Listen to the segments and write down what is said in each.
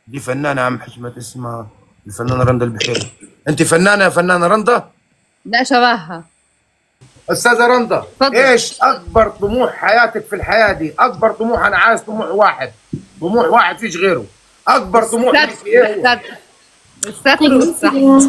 دي فنانة يا عم حشمت اسمها الفنانة رندا البحيري انت فنانة يا فنانة رندا لا شبهها استاذة رندا اتفضل. ايش اكبر طموح حياتك في الحياة دي اكبر طموح انا عايز طموح واحد طموح واحد فيش غيره اكبر طموح ليك الستر ايه هو؟ الستر الستر والصحة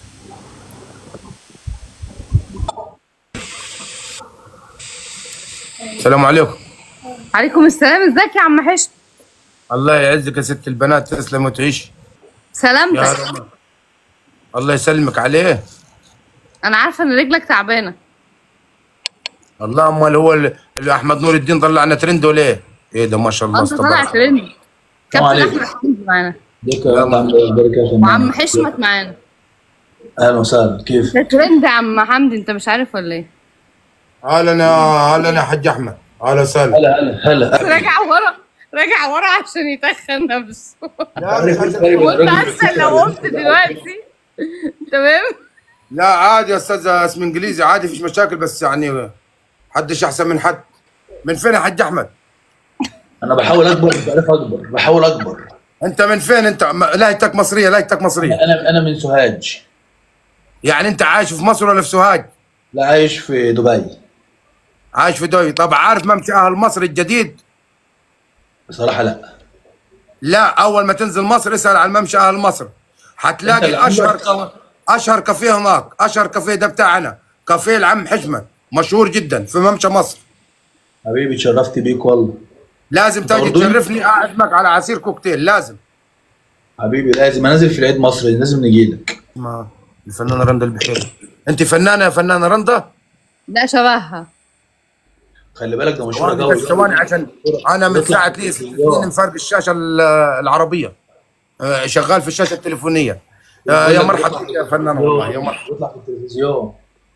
السلام عليكم عليكم السلام ازيك يا عم حشم الله يعزك يا ست البنات تسلم وتعيش يا سلامتك رب الله يسلمك عليه انا عارفه ان رجلك تعبانه الله امال هو اللي اللي احمد نور الدين طلعنا ترند ولا ايه؟ ايه ده ما شاء الله انت طالع استبارك ترند كابتن عليكم. احمد حمدي معانا ديك عامل ايه اخبارك يا فنان وعم حشمت معانا اهلا وسهلا كيف ده ترند يا عم حمدي انت مش عارف ولا ايه اهلا يا اهلا يا حاج احمد اهلا وسهلا هلا هلا هلا راجع ورا راجع ورا عشان يتخن نفسه لا وانت احسن لو قمت دلوقتي تمام لا عادي يا استاذ اسم انجليزي عادي فيش مشاكل بس يعني حدش احسن من حد من فين يا حاج احمد؟ انا بحاول اكبر مش بعرف اكبر بحاول اكبر انت من فين انت م- لهجتك مصريه لهجتك مصريه انا انا من سوهاج يعني انت عايش في مصر ولا في سوهاج؟ لا عايش في دبي عايش في دبي طب عارف ممشى اهل مصر الجديد؟ بصراحه لا لا اول ما تنزل مصر اسال عن ممشى اهل مصر أنت هتلاقي اللي اشهر عندك- ك- اشهر كافيه هناك اشهر كافيه ده بتاعنا كافيه العم حشمت مشهور جدا في ممشى مصر حبيبي اتشرفت بيك والله لازم تيجي برضو؟ تشرفني اعزمك على عصير كوكتيل لازم حبيبي لازم انزل في العيد مصر لازم نجي لك ما الفنانه رندا البحيري انت فنانه يا فنانه رندا لا شبهها خلي بالك ده مشهور ثواني قوي بس ثواني عشان انا من ساعه لي ست سنين مفرق الشاشه ال- العربيه آه، شغال في الشاشه التليفونيه آه، يا مرحبا بك يا فنان والله يا مرحبا يطلع في التلفزيون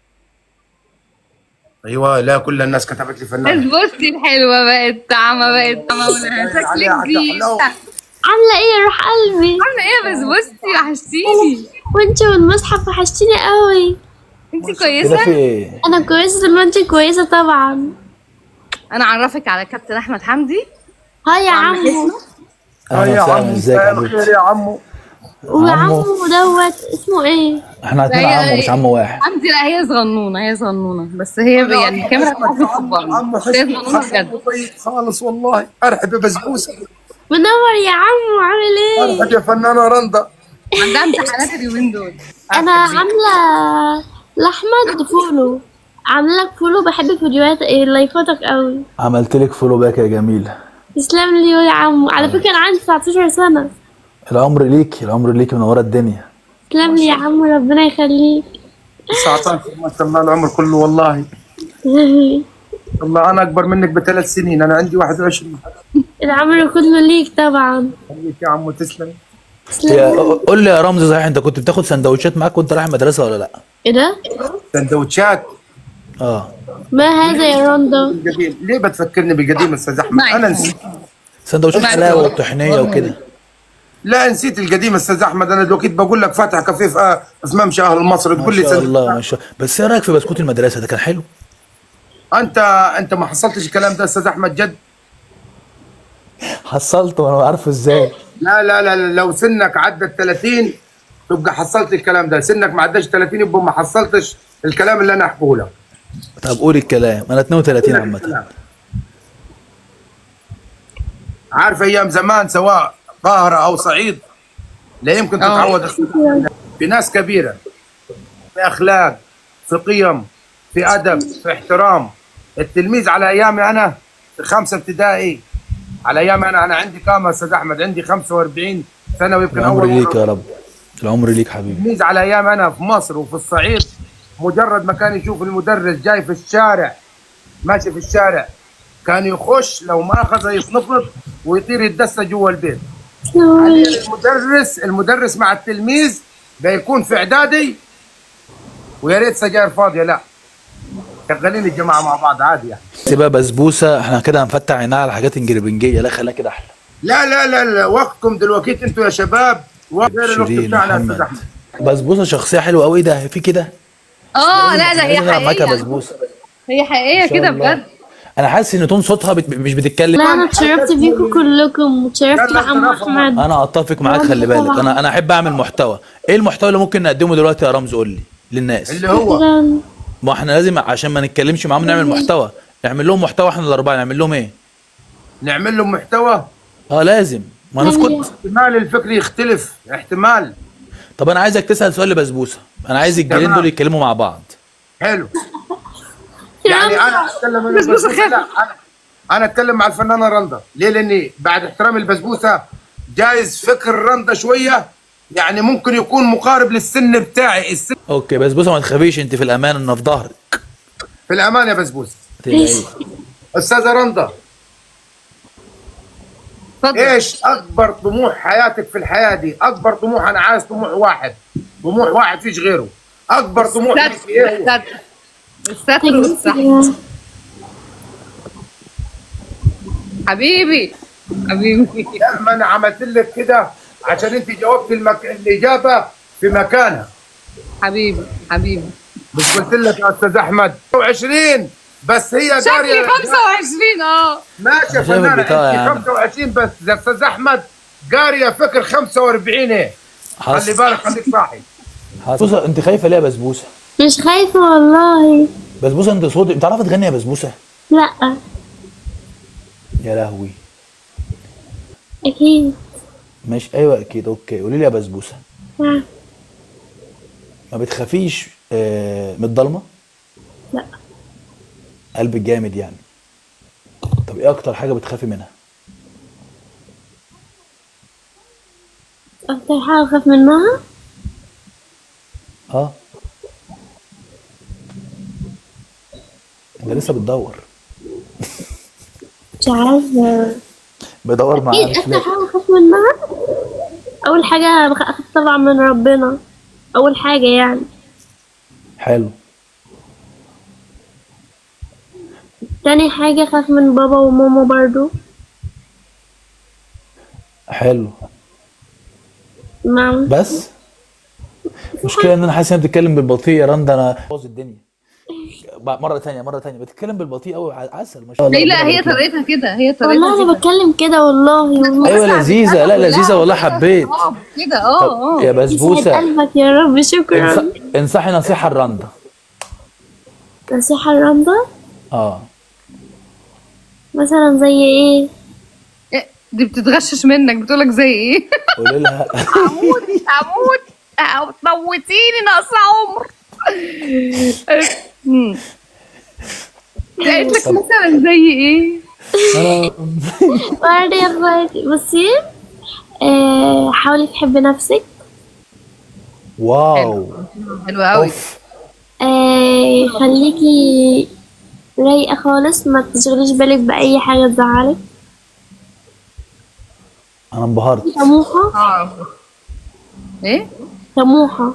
ايوه لا كل الناس كتبت لي فنان بصي الحلوه بقت طعمه بقت طعمه ولها شكلك عليها جديد حلو. عاملة ايه يا روح قلبي عامله ايه بس بصي وحشتيني وانت والمصحف وحشتيني قوي انت كده كويسه في ايه؟ انا كويسة طول ما انت كويسة طبعا انا اعرفك على كابتن احمد حمدي هاي يا عمو اهلا وسهلا ازيك يا حبيبتي يا عمو وعمو دوت اسمه ايه احنا اتنين هي- عمو مش عمو واحد حمدي لا هي صغنونه هي صغنونه بس هي ب- يعني الكاميرا بتاعتي بتكبرني عمو بس هي صغنونه حسن بجد طيب خالص والله ارحب يا بسبوسه منور يا عمو عامل ايه ارحب يا فنانه رندا عندها امتحانات اليومين دول انا عاملة لاحمد فولو عاملة لك فولو بحب فيديوهات إيه لايفاتك قوي عملت لك فولو باك يا جميله تسلم لي يا عمو على فكرة انا عندي 19 سنة العمر ليك العمر ليك منوره الدنيا تسلم لي يا عمو ربنا يخليك 19 ما شاء الله العمر كله والله والله انا اكبر منك بثلاث سنين انا عندي 21 العمر كله ليك طبعا خليك يا عمو تسلم يا قول لي يا رمزي صحيح انت كنت بتاخد سندوتشات معاك وانت رايح المدرسه ولا لا؟ ايه ده؟ سندوتشات اه ما هذا يا رندا؟ القديم ليه بتفكرني بالقديم استاذ احمد معي. انا نسيت سندوتشات معاك. حلاوه وطحينيه وكده لا نسيت القديم استاذ احمد انا دلوقتي بقول لك فاتح كافيه في آه، في ممشى اهل مصر ما تقول لي شاء سندوتشات. الله ما شاء بس ايه رايك في بسكوت المدرسه ده كان حلو؟ انت انت ما حصلتش الكلام ده استاذ احمد جد حصلته وانا عارفه ازاي لا لا لا لا، لو سنك عدى ال 30 تبقى حصلت الكلام ده سنك ما عداش 30 يبقى ما حصلتش الكلام اللي انا احكيه لك طب قول الكلام انا 32 عامه عارف ايام زمان سواء قاهره او صعيد لا يمكن آه. تتعود في ناس كبيره في اخلاق في قيم في ادب في احترام التلميذ على ايامي انا في خمسه ابتدائي على ايامي انا انا عندي كام يا استاذ احمد عندي 45 سنه ويمكن العمر اول ليك مرة يا رب العمر ليك حبيبي التلميذ على ايام انا في مصر وفي الصعيد مجرد ما كان يشوف المدرس جاي في الشارع ماشي في الشارع كان يخش لو ما اخذ يتنفض ويطير يتدسى جوا البيت المدرس المدرس مع التلميذ بيكون في اعدادي ويا ريت سجاير فاضيه لا شغالين الجماعه مع بعض عادي يعني سيبها بسبوسه احنا كده هنفتح عينها على حاجات انجريبنجيه لا خليها كده احلى لا لا لا, لا وقتكم دلوقتي انتوا يا شباب وغير الوقت شيرين بتاعنا يا استاذ محمد احمد بسبوسه شخصيه حلوه قوي ده في كده اه لا لا هي عايزين نلعب معاك يا حقيقيه بسبوسه هي حقيقيه إن شاء كده الله. بجد انا حاسس ان تون صوتها بت... مش بتتكلم لا انا اتشرفت بيكم كلكم واتشرفت لا، بعم لا، احمد انا اتفق معاك خلي بالك انا انا احب اعمل محتوى ايه المحتوى اللي ممكن نقدمه دلوقتي يا رمز قول لي للناس اللي هو مثلا ما احنا لازم عشان ما نتكلمش معاهم نعمل محتوى نعمل لهم محتوى احنا الاربعه نعمل لهم ايه نعمل لهم محتوى اه لازم ما نسكت احتمال الفكر يختلف احتمال طب انا عايزك تسال سؤال لبسبوسه انا عايز الجيلين تمام. دول يتكلموا مع بعض حلو يعني انا اتكلم عن البسبوسه لا انا انا اتكلم مع الفنانه رندا ليه لاني بعد احترام البسبوسه جايز فكر رندا شويه يعني ممكن يكون مقارب للسن بتاعي السن اوكي بسبوسه ما تخافيش انت في الامان انا في ظهرك في الامان يا بسبوسه ما تقلقيش. استاذه رندا اتفضل ايش اكبر طموح حياتك في الحياه دي اكبر طموح انا عايز طموح واحد طموح واحد فيش غيره اكبر طموح ليك ايه هو؟ الستر الستر والصحة حبيبي حبيبي لا ما انا عملت لك كده عشان انت جاوبت المك... الاجابه في مكانها حبيبي حبيبي مش قلت لك يا استاذ احمد 20 بس هي شكلي داريا 25 اه ماشي يا شايف فنانه البتاع يا عم. انت 25 بس يا استاذ احمد قاريه فكر 45 ايه خلي حصل بالك خليك صاحي بسبوسه انت خايفه ليه يا بسبوسه مش خايفة والله بسبوسه انت صوتك بتعرفي تغني يا بسبوسه لا يا لهوي اكيد ماشي ايوه اكيد اوكي قولي لي يا بسبوسه آه. ما بتخافيش آه من الضلمه لا قلبك جامد يعني طب ايه اكتر حاجه بتخافي منها اكتر حاجة اخاف منها اه انت لسه بتدور مش عارفة بدور مع اكيد اكتر حاجة اخاف منها اول حاجة بخ- اخاف طبعا من ربنا اول حاجة يعني حلو تاني حاجة اخاف من بابا وماما برضو حلو نعم بس المشكله ان انا حاسس انها بتتكلم بالبطيء يا رندا انا بوظ الدنيا بقى مره تانية مره تانية بتتكلم بالبطيء قوي عسل ما شاء الله هي لا ربنا هي يبارك لها. طريقتها كده هي والله طريقتها انا كده بتكلم كده والله والله ايوه لذيذه لا لذيذه والله حبيت اه كده اه طب اه يا يسعد بسبوسه قلبك يا رب شكرا انص- انصحي نصيحه لرندا نصيحة لرندا اه مثلا زي ايه إيه، دي بتتغشش منك بتقولك زي ايه قولي لها اموت اموت أو تموتيني ناقص عمر مم. قالت لك مثلا زي ايه انا برضه يا اخواتي بصي آه حاولي تحبي نفسك واو حلوة قوي اوف آه خليكي رايقة خالص ما تشغليش بالك بأي حاجة تزعلك انا انبهرت طموحة اه ايه طموحة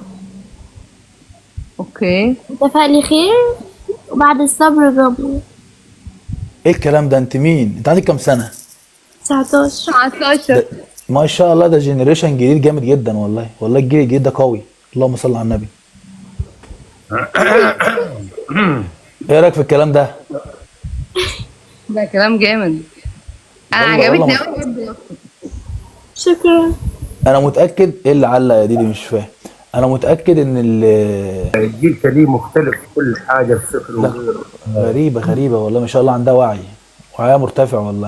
اوكي تفائلي خير وبعد الصبر جبر ايه الكلام ده انت مين انت عندك كام سنه 19 19 ده ما شاء الله ده جينيريشن جديد جامد جدا والله والله الجيل الجديد ده قوي اللهم صل على النبي ايه رايك في الكلام ده ده كلام جامد انا والله- عجبتني والله قوي شكرا انا متاكد ايه اللي علق يا ديدي مش فاهم انا متاكد ان ال- الجيل كليه مختلف في كل حاجه في فكره وغيره غريبه غريبه والله ما شاء الله عندها وعي وعيها مرتفع والله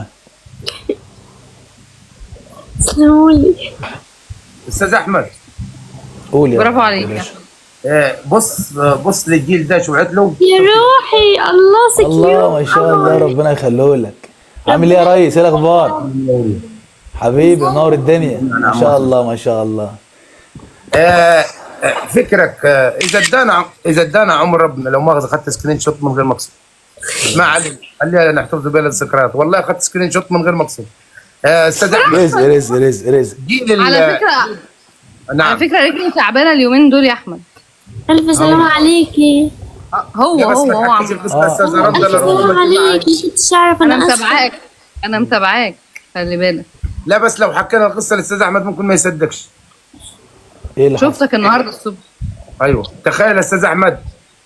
تسلمولي استاذ احمد قول يا برافو يا عليك. باشا. آه، بص بص للجيل ده شو عت له يا روحي الله سكيوت الله ما شاء الله ربنا يخليه لك عامل ايه يا ريس ايه الاخبار حبيبي نور الدنيا ما شاء الله ما شاء الله آه، آه، فكرك آه، اذا ادانا اذا ادانا عمر ربنا لو مؤاخذه اخذت سكرين شوت من غير مقصد ما علينا خليها نحتفظ بها للذكريات والله اخذت سكرين شوت من غير مقصد آه، استاذ احمد رزق رزق رزق رزق جيل ال- على فكره على نعم فكره رجلي تعبانه اليومين دول يا احمد ألف سلام عليكي هو يا بس هو هو ما تحكيش عم- القصه استاذ رمضان ألف سلام عليكي كنتش أعرف انا أنا أسفة متابعاك انا متابعاك خلي بالك لا بس لو حكينا القصه للاستاذ احمد ممكن ما يصدقش ايه اللي حصل شفتك النهارده الصبح ايوه تخيل يا استاذ احمد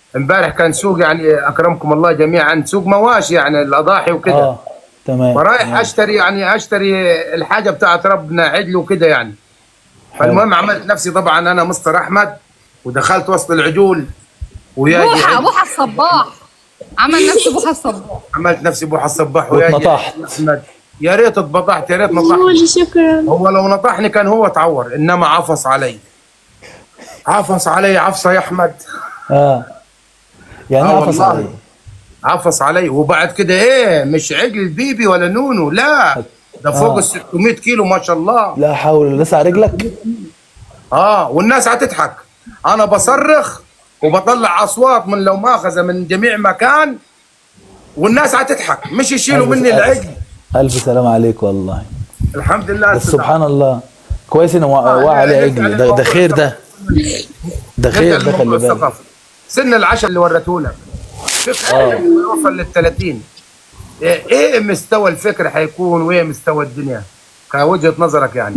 امبارح كان سوق يعني اكرمكم الله جميعا سوق مواشي يعني الاضاحي وكده اه تمام فرايح تمام. اشتري يعني اشتري الحاجه بتاعت ربنا عجل وكده يعني فالمهم عملت نفسي طبعا انا مستر احمد ودخلت وسط العجول ويا بوحه بوحه الصباح عمل نفسه بوحه الصباح عملت نفسي بوحه الصباح ويا واتنطحت. احمد يا ريت اتبطحت يا ريت نطحت قولي شكرا هو لو نطحني كان هو تعور انما عفص علي عفص علي عفصه يا احمد اه يعني آه عفص والله. عليه عفص علي وبعد كده ايه مش عجل بيبي ولا نونو لا ده فوق آه. ال 600 كيلو ما شاء الله لا حول لسه على رجلك اه والناس هتضحك انا بصرخ وبطلع اصوات من لو ماخذه من جميع مكان والناس هتضحك مش يشيلوا ألف- مني ألف- العجل الف سلام عليك والله الحمد لله بس أستاذ سبحان الله كويس ان آه، وقع عليه نرجع عجل ده, ده للموضوع خير ده ده خير نرجع ده خلي لموضوع بالك الثقافة. سن العشر اللي وريته لك فكرة آه. يوصل لل 30 ايه إيه مستوى الفكر حيكون وايه مستوى الدنيا كوجهة نظرك يعني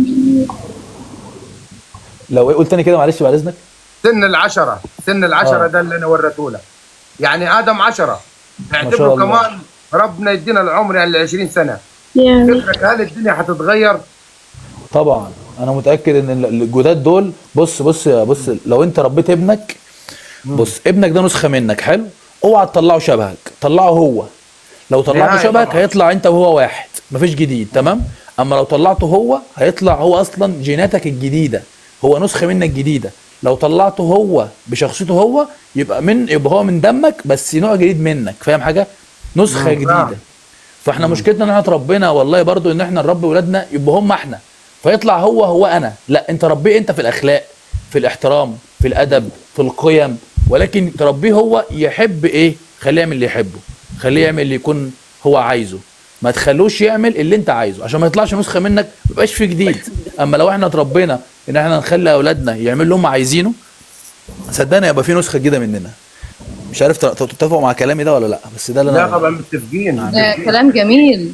لو إيه قلت تاني كده معلش بعد اذنك سن العشرة سن العشرة آه. ده اللي انا وريته لك يعني ادم عشرة شاء اعتبره الله. كمان ربنا يدينا العمر يعني ل 20 سنة يعني فكرك هل الدنيا هتتغير طبعا انا متاكد ان ال- الجداد دول بص بص يا بص لو انت ربيت ابنك بص ابنك ده نسخه منك حلو اوعى تطلعه شبهك طلعه هو لو طلعته نهاية شبهك طبعا. هيطلع انت وهو واحد مفيش جديد تمام اما لو طلعته هو هيطلع هو اصلا جيناتك الجديده هو نسخه منك جديده لو طلعته هو بشخصيته هو يبقى من يبقى هو من دمك بس نوع جديد منك فاهم حاجه نسخه مم، جديده فاهم. فاحنا مشكلتنا ان احنا ربنا والله برضو ان احنا نربي ولادنا يبقى هم احنا فيطلع هو هو انا لا انت ربيه انت في الاخلاق في الاحترام في الادب في القيم ولكن تربيه هو يحب ايه خليه يعمل اللي يحبه خليه يعمل اللي يكون هو عايزه ما تخلوش يعمل اللي انت عايزه عشان ما يطلعش نسخه منك ما يبقاش في جديد اما لو احنا اتربينا ان احنا نخلي اولادنا يعملوا اللي هم عايزينه صدقني يبقى في نسخه جديده مننا مش عارف تت- تتفقوا مع كلامي ده ولا لا بس ده اللي لا انا طبعا متفقين آه، متفقين كلام جميل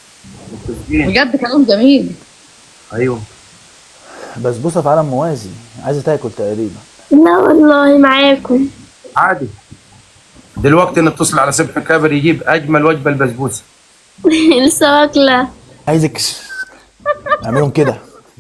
متفقين بجد كلام جميل ايوه بسبوسه في عالم موازي عايزه تاكل تقريبا لا والله معاكم عادي دلوقتي نتصل على سبح كابر يجيب اجمل وجبه البسبوسه لسه واكلة عايزك اعملهم كده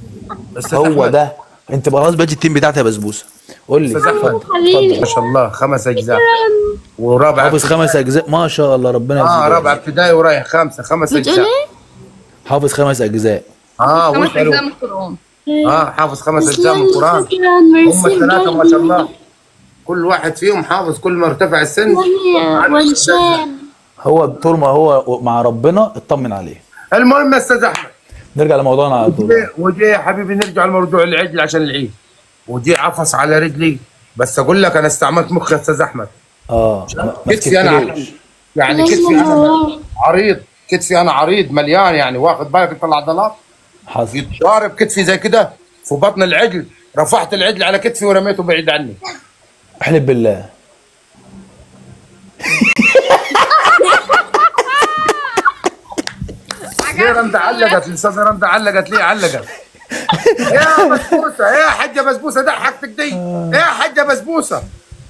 بس هو أحمد، ده انت خلاص بقيت التيم بتاعتي يا بسبوسه قول لي أستاذ أحمد. اتفضل حبيبي ما شاء الله خمس اجزاء ورابع حافظ خمس اجزاء ما شاء الله ربنا اه يزيدك. رابع ابتدائي ورايح خمسه خمس بتقول اجزاء ايه؟ حافظ خمس اجزاء اه خمس واسالوا اجزاء من القران اه حافظ خمس اجزاء من تسلم القران شكرا هم ميرسي الثلاثه ما بجد. شاء الله كل واحد فيهم حافظ كل ما ارتفع السن وهي والشام هو طول ما هو مع ربنا اطمن عليه المهم يا استاذ احمد نرجع لموضوعنا على طول وجي- وجي يا حبيبي نرجع لموضوع العجل عشان العيد وجي عفص على رجلي بس اقول لك انا استعملت مخي يا استاذ احمد اه ما- ما كتفي انا سكتلوش. يعني كتفي انا عريض كتفي انا عريض مليان يعني واخد بالك انت العضلات حصل يتضارب كتفي زي كده في بطن العجل رفعت العجل على كتفي ورميته بعيد عني احلف بالله ليه رندا علقت الاستاذه رندا علقت ليه علقت يا بسبوسه يا حاجه بسبوسه ضحكتك دي يا حاجه بسبوسه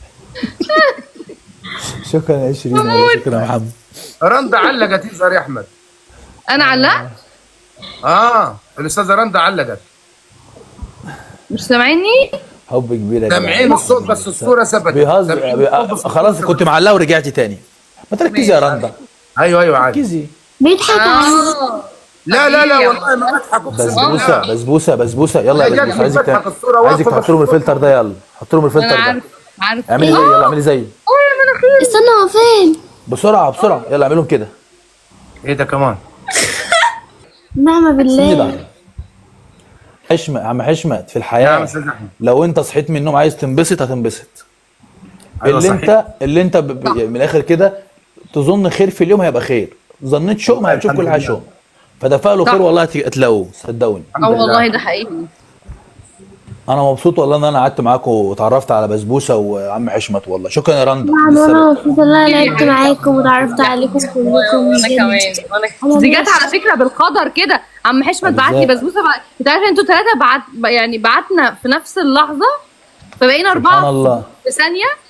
شكرا يا شيرين شكرا يا محمد رندا علقت يظهر يا احمد انا علقت اه الاستاذه رندا علقت مش سامعيني حب كبير يا جدعان. سامعين الصوت بس الصوره ثبتت بيهزر سامعين بي... الصوت بس خلاص الصورة كنت معلقه ورجعتي تاني ما تركزي يا رندا ايوه ايوه عادي ركزي بيضحك على اه لا لا لا والله ما بضحك اقسم بسبوسه بالله بسبوسه بسبوسه يلا لا، يا جد بسبوسه عايزك بتضحك ت- الصورة عايزك واقفة تحط لهم الفلتر ده يلا حط لهم الفلتر انا ده عارف عارف اعملي زي يلا اعملي زي استنى هو فين؟ بسرعه بسرعه يلا اعملهم كده ايه ده كمان نعمة سيبني بالله بقى حشمة يا عم حشمة في يا الحياة عم استاذ احمد لو انت صحيت من النوم عايز تنبسط هتنبسط أيوة اللي صحيح. انت اللي انت ب... ب... يعني من الاخر كده تظن خير في اليوم هيبقى خير ظنيت شؤم هتشوف الحمد كل حاجه لله. شؤم فتفائلوا خير صح. والله هت- هتلاقوه صدقوني اه والله ده حقيقي انا مبسوط والله ان انا قعدت معاكم واتعرفت على بسبوسه وعم حشمت والله شكرا يا رندا نعم للسبب. انا مبسوطة ان انا لعبت معاكم وتعرفت عليكم كلكم وانا بجد. كمان وانا دي جت على فكره بالقدر كده عم حشمت بعت لي بالظبط. بسبوسه بعد انت عارف انتوا ثلاثه بعت يعني بعتنا في نفس اللحظه فبقينا سبحان اربعه الله في ثانيه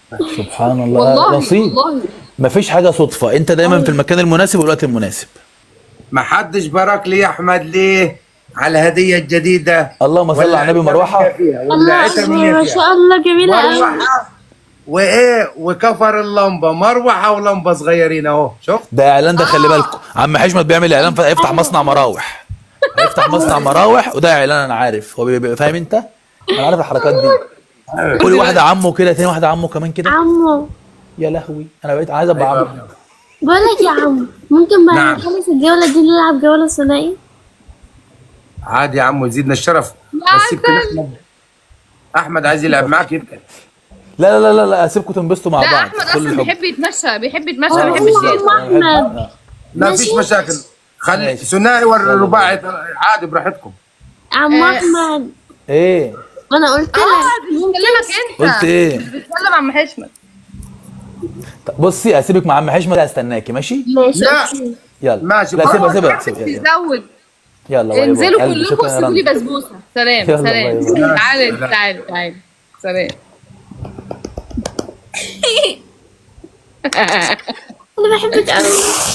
سبحان الله والله نصيب والله مفيش حاجه صدفه انت دايما في المكان المناسب والوقت المناسب ما حدش بارك لي يا احمد ليه على الهديه الجديده اللهم صل على النبي مروحه الله ولعتها أكبر مية ما فيها. شاء الله جميلة أوي مروحه وايه وكفر اللمبه مروحه ولمبه صغيرين اهو شفت ده اعلان ده خلي بالكم عم حشمت بيعمل اعلان فيفتح مصنع مراوح هيفتح مصنع مراوح وده اعلان انا عارف هو بيبقى فاهم انت انا عارف الحركات دي كل واحده عمه كده تاني واحده عمه كمان كده عمو يا لهوي انا بقيت عايز ابقى عمه بقول لك يا عم ممكن بعد ما نعم. نخلص الجولة دي نلعب جولة ثنائية عادي يا عمو يزيدنا الشرف بس يمكن احمد احمد عايز يلعب معاك يمكن لا لا لا لا اسيبكم تنبسطوا مع لا بعض احمد كل اصلا الحب. بيحب يتمشى بيحب يتمشى آه. ما بيحبش الله يقعد أحمد آه. لا ماشي. فيش مشاكل خلي ماشي. ثنائي ولا رباعي عادي براحتكم عم آه. أحمد ايه ما أنا قلت لك بيكلمك انت قلت ايه بيتكلم عن حشمت طب بصي اسيبك مع عم حشمت استناكي ماشي ماشي لا. أوكي. يلا ماشي. لا سيبها هو سيبها سيبها يلا. بيزود يلا باي باي. انزلوا قلبي، كلكم شكرا يا سيبوا لي رنا. بسبوسه سلام يلا، باي سلام باي. تعالى سلام. تعالى تعالى سلام أنا بحبك أوي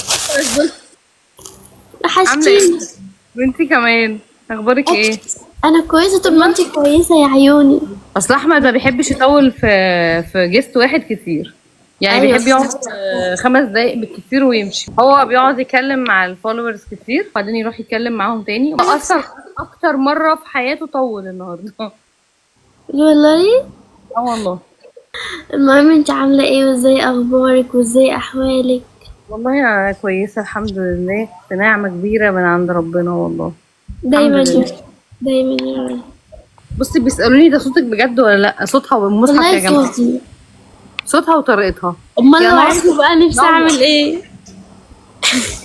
عامله ايه وحشتيني وانتي كمان اخبارك ايه أنا كويسة طول ما أنت كويسة يا عيوني اصل احمد ما بيحبش يطول في في جيست واحد كتير يعني أيوة. بيحب يقعد آه، خمس دقايق بالكتير ويمشي هو بيقعد يتكلم مع الفولورز كتير بعدين يروح يتكلم معاهم تاني اصلا اكتر مره في حياته طول النهارده والله اه والله المهم أنت عاملة إيه وإزاي أخبارك وإزاي أحوالك والله انا كويسه الحمد لله في نعمه كبيره من عند ربنا والله دايما الحمد لله. دايما يا رب بصي بيسالوني ده صوتك بجد ولا لا صوتها والمصحف يا والله جماعه صوتي صوتها وطريقتها أمال يا لو نهار عرفوا بقى نفسي نور. أعمل إيه